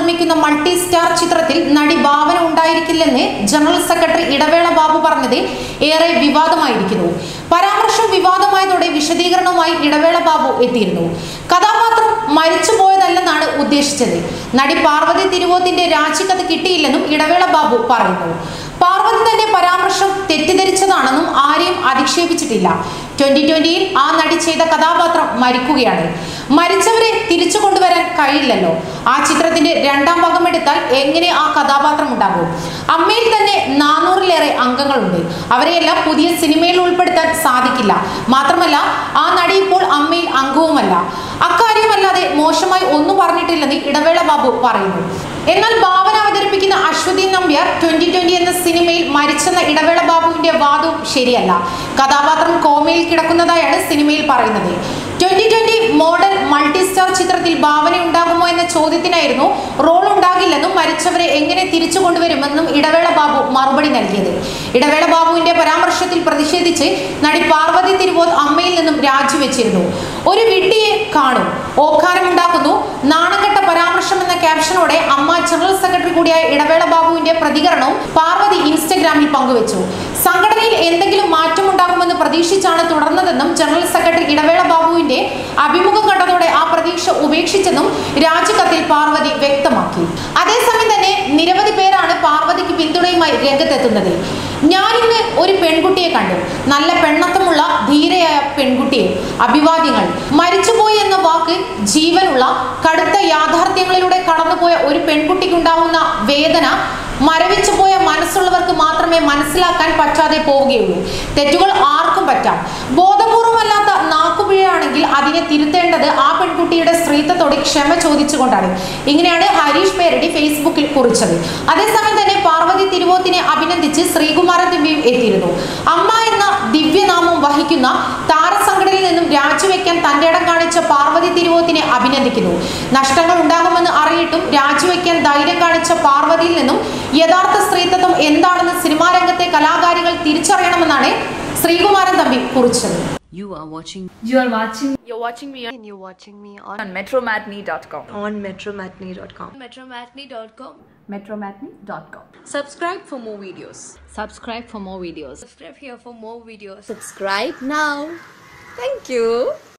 നിർമ്മിക്കുന്ന multi star ചിത്രത്തിൽ നടി ഭാവന ഉണ്ടായിരിക്കില്ലെന്ന് ജനറൽ സെക്രട്ടറി ഇടവേള ബാബു പറഞ്ഞത് ഏറെ വിവാദമായിരിക്കുന്നു പരാമർശം വിവാദമായതോടെ വിശദീകരണവുമായി ഇടവേള ബാബു എത്തിയിരുന്നു കഥാപാത്രം മരിച്ചുപോയതല്ലെന്നാണ് ഉദ്ദേശിച്ചത് നടി പാർവതി തിരുവോത്തിന്റെ രാജിക്കത്ത് കിട്ടിയില്ലെന്നും ഇടവേള ബാബു പറയുന്നു പാർവതി തന്നെ പരാമർശം തെറ്റിദ്ധരിച്ചതാണെന്നും ആരെയും അധിക്ഷേപിച്ചിട്ടില്ല ട്വന്റി ട്വന്റിയിൽ ആ നടി ചെയ്ത കഥാപാത്രം മരിക്കുകയാണ് മരിച്ചവരെ തിരിച്ചു കൊണ്ടുവരാൻ കഴിയില്ലല്ലോ ആ ചിത്രത്തിന്റെ രണ്ടാം ഭാഗം എടുത്താൽ എങ്ങനെ ആ കഥാപാത്രം ഉണ്ടാകും അമ്മയിൽ തന്നെ നാനൂറിലേറെ അംഗങ്ങളുണ്ട് അവരെയെല്ലാം പുതിയ സിനിമയിൽ ഉൾപ്പെടുത്താൻ സാധിക്കില്ല മാത്രമല്ല ആ നടി ഇപ്പോൾ അമ്മയിൽ അംഗവുമല്ല അക്കാര്യമല്ലാതെ മോശമായി ഒന്നും പറഞ്ഞിട്ടില്ലെന്ന് ഇടവേള ബാബു പറയുന്നു എന്നാൽ ഭാവന അവതരിപ്പിക്കുന്ന അശ്വതി നമ്പ്യാർ ട്വന്റി ട്വന്റി എന്ന സിനിമയിൽ മരിച്ചെന്ന ഇടവേള ബാബുവിന്റെ വാദവും ശരിയല്ല കഥാപാത്രം കോമയിൽ കിടക്കുന്നതായാണ് സിനിമയിൽ പറയുന്നത് twenty twenty model multi star ചിത്രത്തിൽ ഭാവന ഉണ്ടാകുമോ എന്ന ചോദ്യത്തിനായിരുന്നു റോൾ ഉണ്ടാകില്ലെന്നും മരിച്ചവരെ എങ്ങനെ തിരിച്ചു കൊണ്ടുവരുമെന്നും ഇടവേള ബാബു മറുപടി നൽകിയത് ഇടവേള ബാബുവിന്റെ പരാമർശത്തിൽ പ്രതിഷേധിച്ച് നടി പാർവതി തിരുവോത് അമ്മയിൽ നിന്നും രാജിവെച്ചിരുന്നു ഒരു വിഡ്ഢിയെ കാണും ഓഖാനമുണ്ടാക്കുന്നു നാണംകെട്ട പരാമർശം എന്ന ക്യാപ്ഷനോടെ അമ്മ ജനറൽ സെക്രട്ടറി കൂടിയായ ഇടവേള ബാബുവിന്റെ പ്രതികരണവും പാർവതി ഇൻസ്റ്റഗ്രാമിൽ പങ്കുവച്ചു സംഘടനയിൽ എന്തെങ്കിലും മാറ്റമുണ്ടാകുമെന്ന് പ്രതീക്ഷിച്ചാണ് തുടർന്നതെന്നും ജനറൽ സെക്രട്ടറി ഇടവേള ബാബുവിന്റെ അഭിമുഖം കണ്ടതോടെ ആ പ്രതീക്ഷ ഉപേക്ഷിച്ചെന്നും രാജിക്കത്തിൽ പാർവതി വ്യക്തമാക്കി അതേസമയം തന്നെ നിരവധി പേരാണ് പാർവതിക്ക് പിന്തുണയുമായി രംഗത്തെത്തുന്നത് ഞാനിന്ന് ഒരു പെൺകുട്ടിയെ കണ്ടു നല്ല പെണ്ണത്തമുള്ള ധീരയായ പെൺകുട്ടിയെ അഭിവാദ്യങ്ങൾ മരിച്ചുപോയി എന്ന വാക്ക് ജീവനുള്ള കടുത്ത യാഥാർത്ഥ്യങ്ങളിലൂടെ കടന്നുപോയ ഒരു പെൺകുട്ടിക്കുണ്ടാവുന്ന വേദന മരവിച്ചുപോയ മനസ്സുള്ളവർക്ക് മാത്രമേ മനസ്സിലാക്കാൻ പറ്റാതെ പോവുകയുള്ളൂ തെറ്റുകൾ ആർക്കും പറ്റാം ബോധപൂർവമല്ലാത്ത നാക്കുപിഴയാണെങ്കിൽ അതിനെ തിരുത്തേണ്ടത് ആ പെൺകുട്ടിയുടെ സ്ത്രീത്വത്തോട് ക്ഷമ ചോദിച്ചുകൊണ്ടാണ് ഇങ്ങനെയാണ് ഹരീഷ് പേരടി ഫേസ്ബുക്കിൽ കുറിച്ചത് അതേസമയം തന്നെ പാർവതി തിരുവോത്തിനെ അഭിനന്ദിച്ച് ശ്രീകുമാരൻ തമ്പിയും എത്തിയിരുന്നു അമ്മ എന്ന ദിവ്യനാമം വഹിക്കുന്ന താരസംഘടനയിൽ നിന്നും രാജിവെക്കാൻ തന്റെ ഇടം കാണിച്ച പാർവതി തിരുവോത്തിനെ അഭിനന്ദിക്കുന്നു നഷ്ടങ്ങൾ ഉണ്ടാകുമെന്ന് അറിയിട്ടും രാജിവെക്കാൻ ധൈര്യം കാണിച്ച പാർവതിയിൽ നിന്നും യഥാർത്ഥ സ്ത്രീത്വം എന്താണെന്ന് സിനിമാ രംഗത്തെ കലാകാരികൾ തിരിച്ചറിയണമെന്നാണ് ശ്രീകുമാരൻ തമ്പി കുറിച്ചത് You are watching You are watching You're watching me and you're watching me on on metromatney.com. on metromatney.com. metromatney.com. Metromatney.com. subscribe for more videos subscribe for more videos Subscribe here for more videos. Subscribe now. Thank you.